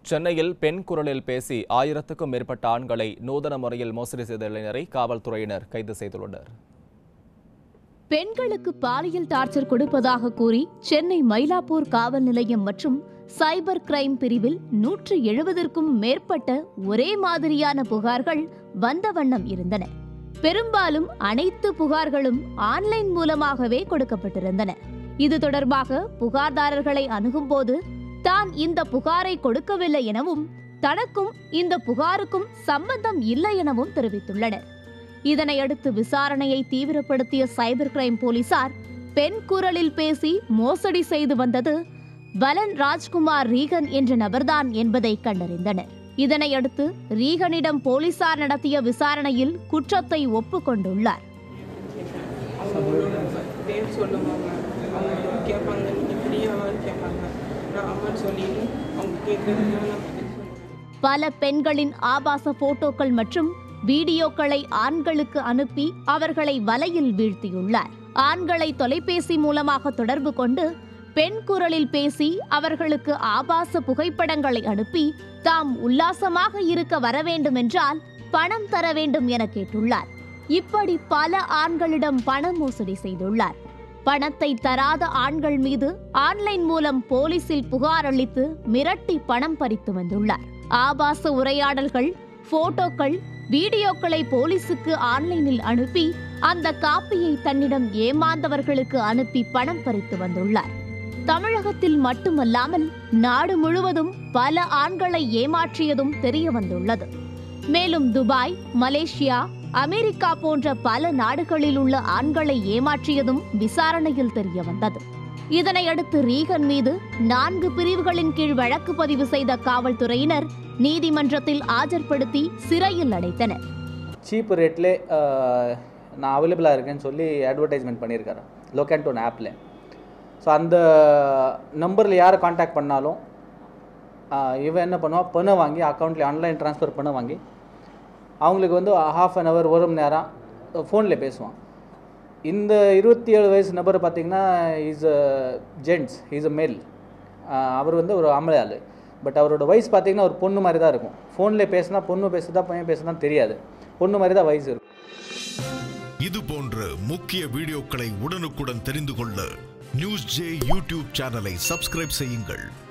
சென்னையில் பெண் குரலில் பேசி ஆயிரத்துக்கும் மேற்பட்ட ஆண்களை நூதன முறையில் மோசடி செய்த இளைஞரை காவல்துறையினர் கைது செய்துள்ளனர் பெண்களுக்கு பாலியல் டார்ச்சர் கொடுப்பதாக கூறி சென்னை மயிலாப்பூர் காவல் நிலையம் மற்றும் சைபர் கிரைம் பிரிவில் நூற்று எழுபதற்கும் மேற்பட்ட ஒரே மாதிரியான புகார்கள் வந்த வண்ணம் இருந்தன பெரும்பாலும் அனைத்து புகார்களும் ஆன்லைன் மூலமாகவே கொடுக்கப்பட்டிருந்தன இது தொடர்பாக புகார்தாரர்களை அணுகும்போது தான் இந்த புகாரை கொடுக்கவில்லை எனவும் தனக்கும் இந்த புகாருக்கும் சம்பந்தம் இல்லை எனவும் தெரிவித்துள்ளனர் இதனையடுத்து விசாரணையை தீவிரப்படுத்திய சைபர் கிரைம் போலீசார் பெண் குரலில் பேசி மோசடி செய்து வந்தது பலன் ராஜ்குமார் ரீகன் என்ற நபர்தான் என்பதை கண்டறிந்தனர் இதனையடுத்து ரீகனிடம் போலீசார் நடத்திய விசாரணையில் குற்றத்தை ஒப்புக்கொண்டுள்ளார் அவங்களோட பேர் சொல்லுவாங்க அவங்க கேட்பாங்க நீங்கள் ஃப்ரீயாவான்னு கேட்பாங்க நான் ஆமான்னு சொல்லிட்டு அவங்க கேட்குறதுனால நான் பதில் சொல்லுவேன் பல பெண்களின் ஆபாச போட்டோக்கள் மற்றும் வீடியோக்களை ஆண்களுக்கு அனுப்பி அவர்களை வலையில் வீழ்த்தியுள்ளார் ஆண்களை தொலைபேசி மூலமாக தொடர்பு கொண்டு பெண் குரலில் பேசி அவர்களுக்கு ஆபாச புகைப்படங்களை அனுப்பி தாம் உல்லாசமாக இருக்க வர வேண்டும் என்றால் பணம் தர வேண்டும் என கேட்டுள்ளார் இப்படி பல ஆண்களிடம் பண மோசடி செய்துள்ளார் பணத்தை தராத ஆண்கள் மீது ஆன்லைன் மூலம் போலீசில் புகார் அளித்து மிரட்டி பணம் பறித்து வந்துள்ளார் ஆபாச உரையாடல்கள் போட்டோக்கள் வீடியோக்களை போலீசுக்கு ஆன்லைனில் அனுப்பி அந்த காப்பியை தன்னிடம் ஏமாந்தவர்களுக்கு அனுப்பி பணம் பறித்து வந்துள்ளார் தமிழகத்தில் மட்டுமல்லாமல் நாடு முழுவதும் பல ஆண்களை ஏமாற்றியதும் தெரிய வந்துள்ளது மேலும் துபாய் மலேசியா அமெரிக்கா போன்ற பல நாடுகளில் உள்ள ஆண்களை ஏமாற்றியதும் விசாரணையில் தெரிய வந்தது இதனையடுத்து ரீகன் மீது நான்கு பிரிவுகளின் கீழ் வழக்கு பதிவு செய்த காவல்துறையினர் நீதிமன்றத்தில் ஆஜர்படுத்தி சிறையில் அடைத்தனர் சீப் ரேட்லே நான் அவைலபிளாக இருக்கேன்னு சொல்லி அட்வர்டைஸ்மெண்ட் பண்ணியிருக்காரு லோகேண்டோன் ஆப்பில் ஸோ அந்த நம்பரில் யாரை காண்டாக்ட் பண்ணாலும் ஆஹ் இவன் என்ன பண்ணுவான் பணம் வாங்கி அக்கௌண்ட்டில் ஆன்லைன் ட்ரான்ஸ்ஃபர் பண்ண வாங்கி அவங்களுக்கு வந்து ஹாஃப் அன் ஹவர் ஒரு மணி நேரம் ஃபோனில் பேசுவான் இந்த இருபத்தி ஏழு வயசு நபர் பார்த்தீங்கன்னா is a gents is a male அவர் வந்து ஒரு ஆம்பளை ஆள் பட் அவரோட வயசு பார்த்தீங்கன்னா ஒரு பொண்ணு மாதிரி தான் இருக்கும் ஃபோனில் பேசினா பொண்ணு பேசுதா பையன் பேசுதா தெரியாது பொண்ணு மாதிரி தான் வயசு இருக்கும் இது போன்ற முக்கிய வீடியோக்களை உடனுக்குடன் தெரிந்து கொள்ள நியூஸ் ஜே யூடியூப் சேனலை சப்ஸ்கிரைப் செய்யுங்கள்